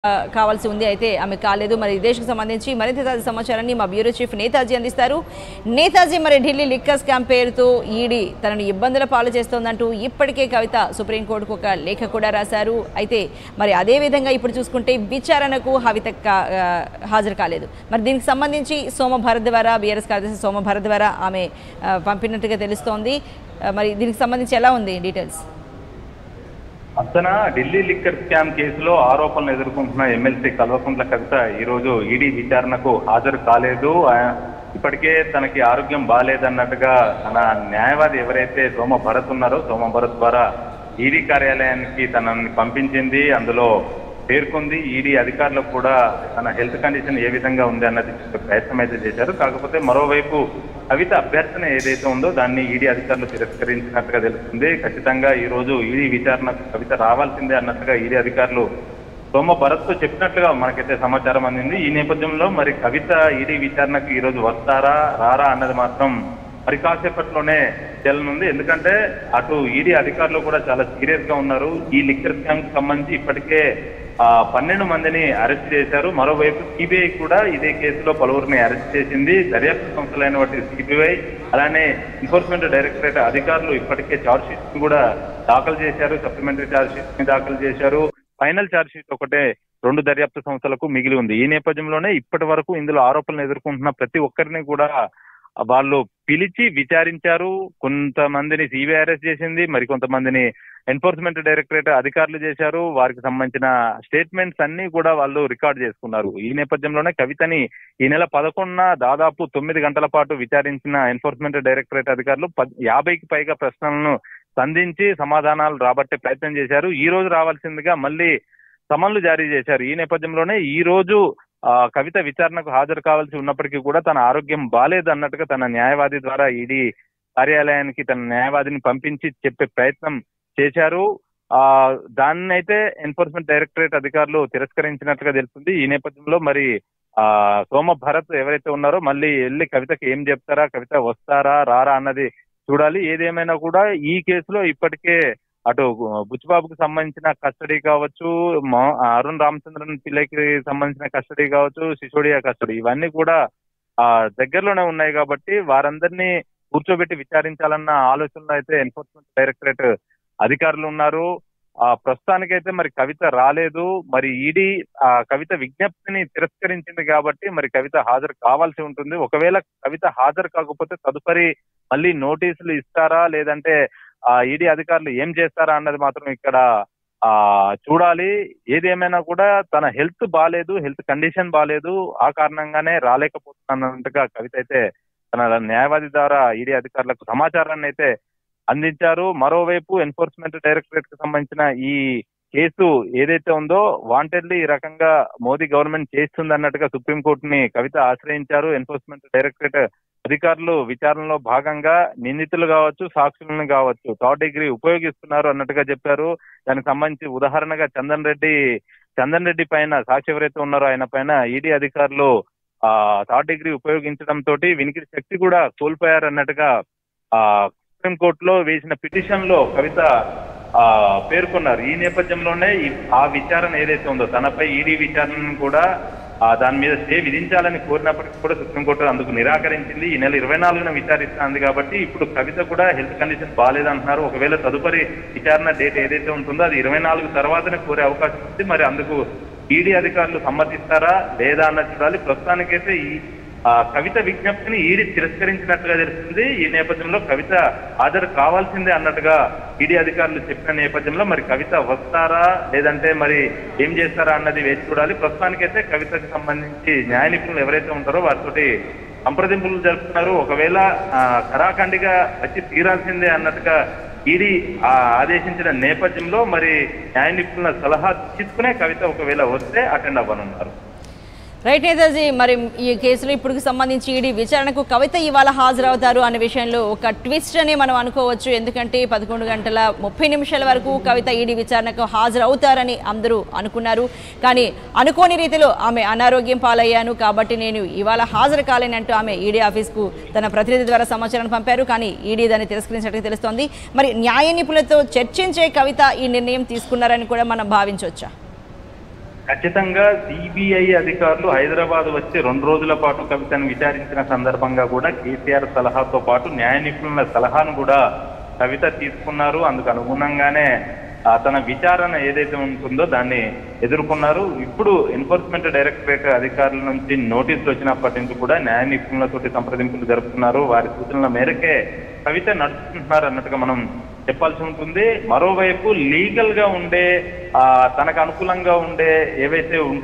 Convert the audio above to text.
ఆ, కావాల్సి ఉంది అయితే ఆమె కాలేదు మరి ఈ దేశకు సంబంధించి మరింత తాజా సమాచారాన్ని మా బ్యూరో చీఫ్ నేతాజీ అందిస్తారు నేతాజీ మరి ఢిల్లీ లిక్కర్ స్కామ్ పేరుతో ఈడీ తనను ఇబ్బందుల పాలు చేస్తోందంటూ ఇప్పటికే కవిత సుప్రీంకోర్టుకు ఒక లేఖ కూడా రాశారు అయితే మరి అదే విధంగా ఇప్పుడు చూసుకుంటే విచారణకు హవిత కా- ఆ, హాజరు కాలేదు మరి దీనికి సంబంధించి సోమ భరత్ ద్వారా బీఆర్ఎస్ కార్యదర్శి సోమ భరత్ ద్వారా ఆమె ఆ, పంపినట్టుగా తెలుస్తోంది ఆ, మరి దీనికి సంబంధించి ఎలా ఉంది డీటెయిల్స్ అతన ఢిల్లీ లిక్కర్ స్కామ్ కేసులో ఆరోపణలు ఎదుర్కొంటున్న ఎమ్మెల్సీ కల్వకుంట్ల కవిత ఈ రోజు ఈడీ విచారణకు హాజరు కాలేదు ఆ, ఇప్పటికే తనకి ఆరోగ్యం బాగాలేదన్నట్టుగా తన న్యాయవాది ఎవరైతే సోమ భరత్ ఉన్నారో సోమ భరత్ ద్వారా ఈడీ కార్యాలయానికి తనని పంపించింది అందులో పేర్కొంది ఈడీ అధికారులకు కూడా తన హెల్త్ కండిషన్ ఏ విధంగా ఉంది అన్నది చెప్పే ప్రయత్నం అయితే చేశారు కాకపోతే మరోవైపు కవిత అభ్యర్థన ఏదైతే ఉందో దాన్ని ఈడీ అధికారులు తిరస్కరించినట్టుగా తెలుస్తుంది ఖచ్చితంగా ఈ రోజు ఈడీ విచారణకు కవిత రావాల్సిందే అన్నట్టుగా ఈడీ అధికారులు సోమ భరత్ తో చెప్పినట్లుగా మనకైతే సమాచారం అందింది ఈ నేపథ్యంలో మరి కవిత ఈడీ విచారణకు ఈ రోజు వస్తారా రారా అన్నది మాత్రం మరి కాసేపట్లోనే తేలనుంది ఎందుకంటే అటు ఈడీ అధికారులు కూడా చాలా సీరియస్ గా ఉన్నారు ఈ లిక్కర్ స్కామ్ కి సంబంధించి ఇప్పటికే ఆ పన్నెండు మందిని అరెస్ట్ చేశారు మరోవైపు సిబిఐ కూడా ఇదే కేసులో పలువురిని అరెస్ట్ చేసింది దర్యాప్తు సంస్థలైన వాటి సిబిఐ అలానే ఎన్ఫోర్స్మెంట్ డైరెక్టరేట్ అధికారులు ఇప్పటికే చార్జ్ షీట్ కూడా దాఖలు చేశారు సప్లిమెంటరీ చార్జ్ షీట్ ని దాఖలు చేశారు ఫైనల్ చార్జ్ షీట్ ఒకటే రెండు దర్యాప్తు సంస్థలకు మిగిలి ఉంది ఈ నేపథ్యంలోనే ఇప్పటి వరకు ఇందులో ఆరోపణలు ఎదుర్కొంటున్న ప్రతి ఒక్కరిని కూడా వాళ్ళు పిలిచి విచారించారు కొంతమందిని సిబిఐ అరెస్ట్ చేసింది మరి కొంతమందిని ఎన్ఫోర్స్మెంట్ డైరెక్టరేట్ అధికారులు చేశారు వారికి సంబంధించిన స్టేట్మెంట్స్ అన్ని కూడా వాళ్ళు రికార్డ్ చేసుకున్నారు ఈ నేపథ్యంలోనే కవితని ఈ నెల పదకొండున దాదాపు తొమ్మిది గంటల పాటు విచారించిన ఎన్ఫోర్స్మెంట్ డైరెక్టరేట్ అధికారులు పద్- యాభైకి పైగా ప్రశ్నలను సంధించి సమాధానాలు రాబట్టే ప్రయత్నం చేశారు ఈ రోజు రావాల్సిందిగా మళ్ళీ సమన్లు జారీ చేశారు ఈ నేపథ్యంలోనే ఈ రోజు ఆ, కవిత విచారణకు హాజరు కావాల్సి ఉన్నప్పటికీ కూడా తన ఆరోగ్యం బాలేదు అన్నట్టుగా తన న్యాయవాది ద్వారా ఈడీ కార్యాలయానికి తన న్యాయవాదిని పంపించి చెప్పే ప్రయత్నం చేశారు ఆ దాన్ని అయితే ఎన్ఫోర్స్మెంట్ డైరెక్టరేట్ అధికారులు తిరస్కరించినట్లుగా తెలుస్తుంది ఈ నేపథ్యంలో మరి ఆ సోమ భరత్ ఎవరైతే ఉన్నారో మళ్ళీ వెళ్ళి కవితకి ఏం చెప్తారా కవిత వస్తారా రారా అన్నది చూడాలి ఏదేమైనా కూడా ఈ కేసులో ఇప్పటికే అటు బుచ్చిబాబుకి సంబంధించిన కస్టడీ కావచ్చు మా- అరుణ్ రామచంద్రన్ పిల్లకి సంబంధించిన కస్టడీ కావచ్చు సిసోడియా కస్టడీ ఇవన్నీ కూడా ఆ దగ్గరలోనే ఉన్నాయి కాబట్టి వారందరినీ కూర్చోబెట్టి విచారించాలన్న ఆలోచనలో అయితే ఎన్ఫోర్స్మెంట్ డైరెక్టరేట్ అధికారులు ఉన్నారు ఆ ప్రస్తుతానికైతే మరి కవిత రాలేదు మరి ఈడీ ఆ కవిత విజ్ఞప్తిని తిరస్కరించింది కాబట్టి మరి కవిత హాజరు కావాల్సి ఉంటుంది ఒకవేళ కవిత హాజరు కాకపోతే తదుపరి మళ్ళీ నోటీసులు ఇస్తారా లేదంటే ఆ ఈడీ అధికారులు ఏం చేస్తారా అన్నది మాత్రం ఇక్కడ ఆ చూడాలి ఏదేమైనా కూడా తన హెల్త్ బాగాలేదు హెల్త్ కండిషన్ బాగాలేదు ఆ కారణంగానే రాలేకపోతున్నట్టుగా కవిత అయితే తన న్యాయవాది ద్వారా ఈడీ అధికారులకు సమాచారాన్ని అయితే అందించారు మరోవైపు ఎన్ఫోర్స్మెంట్ డైరెక్టరేట్ కి సంబంధించిన ఈ కేసు ఏదైతే ఉందో వాంటెడ్లీ ఈ రకంగా మోదీ గవర్నమెంట్ చేస్తుంది అన్నట్టుగా సుప్రీంకోర్టుని కవిత ఆశ్రయించారు ఎన్ఫోర్స్మెంట్ డైరెక్టరేట్ అధికారులు విచారణలో భాగంగా నిందితులు కావచ్చు సాక్షులను కావచ్చు థర్డ్ డిగ్రీ ఉపయోగిస్తున్నారు అన్నట్టుగా చెప్పారు దానికి సంబంధించి ఉదాహరణగా చందన్ రెడ్డి చందన్ రెడ్డి పైన సాక్షి ఎవరైతే ఉన్నారో ఆయన పైన ఈడీ అధికారులు ఆ థర్డ్ డిగ్రీ ఉపయోగించడం తోటి వినికిడి శక్తి కూడా కోల్పోయారు అన్నట్టుగా ఆ సుప్రీంకోర్టులో వేసిన పిటిషన్ లో కవిత ఆ పేర్కొన్నారు ఈ నేపథ్యంలోనే ఈ- ఆ విచారణ ఏదైతే ఉందో తనపై ఈడీ విచారణను కూడా ఆ దాని మీద స్టే విధించాలని కోరినప్పటికీ కూడా సుప్రీంకోర్టు అందుకు నిరాకరించింది ఈ నెల ఇరవై నాలుగున విచారిస్తుంది కాబట్టి ఇప్పుడు కవిత కూడా హెల్త్ కండిషన్ బాగాలేదంటున్నారు ఒకవేళ తదుపరి విచారణ డేట్ ఏదైతే ఉంటుందో అది ఇరవై నాలుగు తర్వాతనే కోరే అవకాశం ఉంది మరి అందుకు ఈడీ అధికారులు సమ్మతిస్తారా లేదా అన్నది చూడాలి ప్రస్తుతానికైతే ఈ ఆ కవిత విజ్ఞప్తిని ఈడీ తిరస్కరించినట్టుగా తెలుస్తుంది ఈ నేపథ్యంలో కవిత హాజరు కావాల్సిందే అన్నట్టుగా ఈడీ అధికారులు చెప్పిన నేపథ్యంలో మరి కవిత వస్తారా లేదంటే మరి ఏం చేస్తారా అన్నది వేచి చూడాలి ప్రస్తుతానికైతే కవితకు సంబంధించి న్యాయ నిపుణులు ఎవరైతే ఉంటారో వారితోటి సంప్రదింపులు జరుపుతున్నారు ఒకవేళ ఆ, కరాఖండిగా వచ్చి తీరాల్సిందే అన్నట్టుగా ఈడీ ఆ, ఆదేశించిన నేపథ్యంలో మరి న్యాయ నిపుణుల సలహా తీసుకునే కవిత ఒకవేళ వస్తే అటెండ్ అవ్వనున్నారు రైట్ నేతాజీ మరి ఈ కేసులో ఇప్పుడు సంబంధించి ఈడీ విచారణకు కవిత ఇవాళ హాజరవుతారు అనే విషయంలో ఒక ట్విస్ట్ అని మనం అనుకోవచ్చు ఎందుకంటే పదకొండు గంటల ముప్పై నిమిషాల వరకు కవిత ఈడీ విచారణకు హాజరవుతారని అందరూ అనుకున్నారు కానీ అనుకోని రీతిలో ఆమె అనారోగ్యం పాలయ్యాను కాబట్టి నేను ఇవాళ హాజరు కాలేనంటూ ఆమె ఈడీ ఆఫీస్కు తన ప్రతినిధి ద్వారా సమాచారం పంపారు కానీ ఈడీ దాన్ని తిరస్కరించినట్టుగా తెలుస్తోంది మరి న్యాయ నిపుణులతో చర్చించే కవిత ఈ నిర్ణయం తీసుకున్నారని కూడా మనం భావించవచ్చా ఖచ్చితంగా సిబిఐ అధికారులు హైదరాబాద్ వచ్చి రెండు రోజుల పాటు కవితను విచారించిన సందర్భంగా కూడా కేసీఆర్ సలహాతో పాటు న్యాయ నిపుణుల సలహాను కూడా కవిత తీసుకున్నారు అందుకు అనుగుణంగానే ఆ తన విచారణ ఏదైతే ఉంటుందో దాన్ని ఎదుర్కొన్నారు ఇప్పుడు ఎన్ఫోర్స్మెంట్ డైరెక్టరేట్ అధికారుల నుంచి నోటీసులు వచ్చినప్పటి నుంచి కూడా న్యాయ నిపుణులతోటి సంప్రదింపులు జరుపుతున్నారు వారి సూచనల మేరకే కవిత నడుచుకుంటున్నారు అన్నట్టుగా మనం చెప్పాల్సి ఉంటుంది మరోవైపు లీగల్ గా ఉండే ఆ తనకు అనుకూలంగా ఉండే ఏవైతే